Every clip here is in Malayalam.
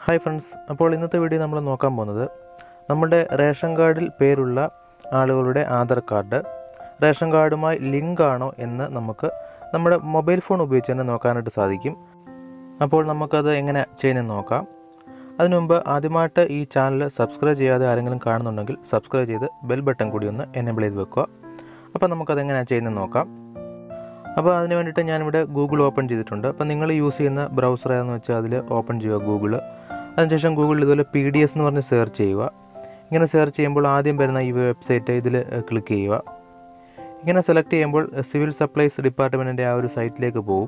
ഹായ് ഫ്രണ്ട്സ് അപ്പോൾ ഇന്നത്തെ വീഡിയോ നമ്മൾ നോക്കാൻ പോകുന്നത് നമ്മുടെ റേഷൻ കാർഡിൽ പേരുള്ള ആളുകളുടെ ആധാർ കാർഡ് റേഷൻ കാർഡുമായി ലിങ്ക് ആണോ എന്ന് നമുക്ക് നമ്മുടെ മൊബൈൽ ഫോൺ ഉപയോഗിച്ച് തന്നെ നോക്കാനായിട്ട് സാധിക്കും അപ്പോൾ നമുക്കത് എങ്ങനെ ചെയ്യുന്നതെന്ന് നോക്കാം അതിനു മുമ്പ് ആദ്യമായിട്ട് ഈ ചാനൽ സബ്സ്ക്രൈബ് ചെയ്യാതെ ആരെങ്കിലും കാണുന്നുണ്ടെങ്കിൽ സബ്സ്ക്രൈബ് ചെയ്ത് ബെൽ ബട്ടൺ കൂടി ഒന്ന് എനേബിൾ ചെയ്ത് വെക്കുക അപ്പോൾ നമുക്കത് എങ്ങനെയാണ് ചെയ്യുന്നതെന്ന് നോക്കാം അപ്പോൾ അതിന് വേണ്ടിയിട്ട് ഞാനിവിടെ ഗൂഗിൾ ഓപ്പൺ ചെയ്തിട്ടുണ്ട് അപ്പോൾ നിങ്ങൾ യൂസ് ചെയ്യുന്ന ബ്രൗസർ ഏതെന്ന് വെച്ചാൽ അതിൽ ഓപ്പൺ ചെയ്യുക ഗൂഗിൾ അതിനുശേഷം ഗൂഗിളിൽ ഇതുപോലെ പി ഡി എസ് എന്ന് പറഞ്ഞ് സെർച്ച് ചെയ്യുക ഇങ്ങനെ സെർച്ച് ചെയ്യുമ്പോൾ ആദ്യം വരുന്ന ഈ വെബ്സൈറ്റ് ഇതിൽ ക്ലിക്ക് ചെയ്യുക ഇങ്ങനെ സെലക്ട് ചെയ്യുമ്പോൾ സിവിൽ സപ്ലൈസ് ഡിപ്പാർട്ട്മെൻറ്റിൻ്റെ ആ ഒരു സൈറ്റിലേക്ക് പോകും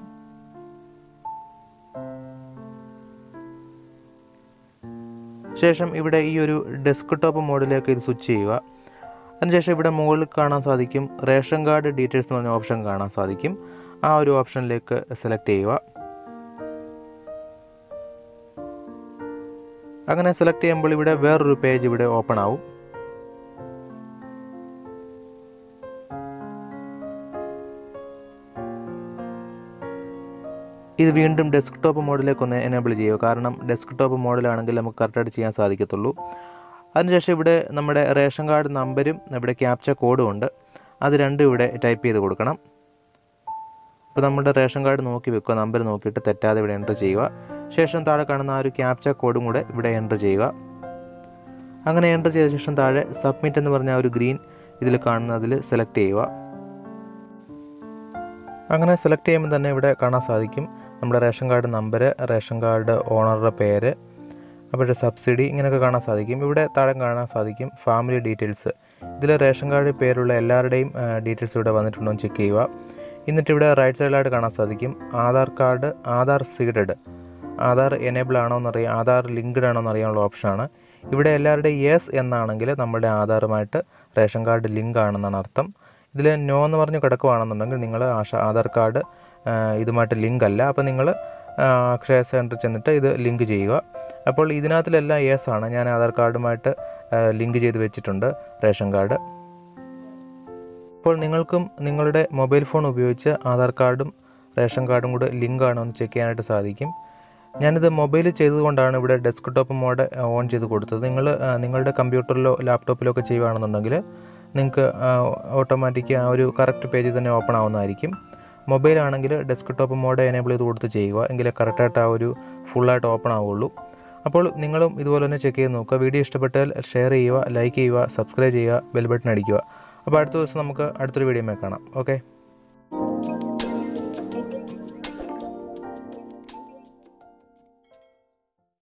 ശേഷം ഇവിടെ ഈ ഒരു ഡെസ്ക് ടോപ്പ് മോഡിലേക്ക് ഇത് സ്വിച്ച് ചെയ്യുക അതിനുശേഷം ഇവിടെ മുകളിൽ കാണാൻ സാധിക്കും റേഷൻ കാർഡ് ഡീറ്റെയിൽസ് എന്ന് പറഞ്ഞ ഓപ്ഷൻ കാണാൻ സാധിക്കും ആ ഒരു ഓപ്ഷനിലേക്ക് സെലക്ട് ചെയ്യുക അങ്ങനെ സെലക്ട് ചെയ്യുമ്പോൾ ഇവിടെ വേറൊരു പേജ് ഇവിടെ ഓപ്പൺ ആവും ഇത് വീണ്ടും ഡെസ്ക് ടോപ്പ് മോഡിലേക്ക് ഒന്ന് എനേബിൾ ചെയ്യുക കാരണം ഡെസ്ക് ടോപ്പ് മോഡിലാണെങ്കിൽ നമുക്ക് കറക്റ്റായിട്ട് ചെയ്യാൻ സാധിക്കത്തുള്ളൂ അതിനുശേഷം ഇവിടെ നമ്മുടെ റേഷൻ കാർഡ് നമ്പരും ഇവിടെ ക്യാപ്ച കോഡും ഉണ്ട് അത് രണ്ടും ഇവിടെ ടൈപ്പ് ചെയ്ത് കൊടുക്കണം അപ്പോൾ നമ്മുടെ റേഷൻ കാർഡ് നോക്കി വെക്കുക നമ്പർ നോക്കിയിട്ട് തെറ്റാതെ ഇവിടെ എൻ്റർ ചെയ്യുക ശേഷം താഴെ കാണുന്ന ആ ഒരു ക്യാപ്ച കോഡും കൂടെ ഇവിടെ എൻ്റർ ചെയ്യുക അങ്ങനെ എൻ്റർ ചെയ്ത ശേഷം താഴെ സബ്മിറ്റ് എന്ന് പറഞ്ഞ ആ ഒരു ഗ്രീൻ ഇതിൽ കാണുന്നതിൽ സെലക്ട് ചെയ്യുക അങ്ങനെ സെലക്ട് ചെയ്യുമ്പോൾ തന്നെ ഇവിടെ കാണാൻ സാധിക്കും നമ്മുടെ ration card number ration card ഓണറുടെ പേര് അപ്പോൾ സബ്സിഡി ഇങ്ങനെയൊക്കെ കാണാൻ സാധിക്കും ഇവിടെ താഴെ കാണാൻ സാധിക്കും ഫാമിലി ഡീറ്റെയിൽസ് ഇതിൽ റേഷൻ കാർഡിൽ പേരുള്ള എല്ലാവരുടെയും ഡീറ്റെയിൽസ് ഇവിടെ വന്നിട്ടുണ്ടോ എന്ന് ചെക്ക് ചെയ്യുക എന്നിട്ട് ഇവിടെ റൈറ്റ് സൈഡിലായിട്ട് കാണാൻ സാധിക്കും Aadhaar card Aadhaar seeded Aadhaar enable ആണോ എന്നറിയാം ആധാർ ലിങ്ക്ഡ് ആണോ എന്നറിയാനുള്ള ഓപ്ഷനാണ് ഇവിടെ എല്ലാവരുടെയും യെസ് എന്നാണെങ്കിൽ നമ്മുടെ ആധാറുമായിട്ട് റേഷൻ കാർഡ് ലിങ്ക് ആണെന്നാണ് അർത്ഥം ഇതിൽ നോ എന്ന് പറഞ്ഞ് കിടക്കുവാണെന്നുണ്ടെങ്കിൽ നിങ്ങൾ ആധാർ കാർഡ് ഇതുമായിട്ട് ലിങ്ക് അല്ല അപ്പോൾ നിങ്ങൾ അക്ഷയ സെൻറ്ററിൽ ചെന്നിട്ട് ഇത് ലിങ്ക് ചെയ്യുക അപ്പോൾ ഇതിനകത്തിലെല്ലാം യെസ് ആണ് ഞാൻ ആധാർ കാർഡുമായിട്ട് ലിങ്ക് ചെയ്ത് വെച്ചിട്ടുണ്ട് റേഷൻ കാർഡ് അപ്പോൾ നിങ്ങൾക്കും നിങ്ങളുടെ മൊബൈൽ ഫോൺ ഉപയോഗിച്ച് ആധാർ കാർഡും റേഷൻ കാർഡും കൂടെ ലിങ്ക് ആണോ എന്ന് ചെക്ക് ചെയ്യാനായിട്ട് സാധിക്കും ഞാനിത് മൊബൈലിൽ ചെയ്തുകൊണ്ടാണ് ഇവിടെ ഡെസ്ക് ടോപ്പ് മോഡ് ഓൺ ചെയ്ത് കൊടുത്തത് നിങ്ങൾ നിങ്ങളുടെ കമ്പ്യൂട്ടറിലോ ലാപ്ടോപ്പിലോ ഒക്കെ ചെയ്യുകയാണെന്നുണ്ടെങ്കിൽ നിങ്ങൾക്ക് ഓട്ടോമാറ്റിക് ആ ഒരു കറക്റ്റ് പേജിൽ തന്നെ ഓപ്പൺ ആവുന്നതായിരിക്കും മൊബൈൽ ആണെങ്കിൽ ഡെസ്ക് ടോപ്പ് മോഡ് എനേബിൾ ചെയ്ത് കൊടുത്ത് ചെയ്യുക എങ്കിലേ കറക്റ്റായിട്ട് ആ ഒരു ഫുള്ളായിട്ട് ഓപ്പൺ ആവുള്ളൂ അപ്പോൾ നിങ്ങളും ഇതുപോലെ തന്നെ ചെക്ക് ചെയ്ത് നോക്കുക വീഡിയോ ഇഷ്ടപ്പെട്ടാൽ ഷെയർ ചെയ്യുക ലൈക്ക് ചെയ്യുക സബ്സ്ക്രൈബ് ചെയ്യുക ബെൽ ബട്ടൺ അടിക്കുക അപ്പോൾ അടുത്ത ദിവസം നമുക്ക് അടുത്തൊരു വീഡിയോ കാണാം ഓക്കെ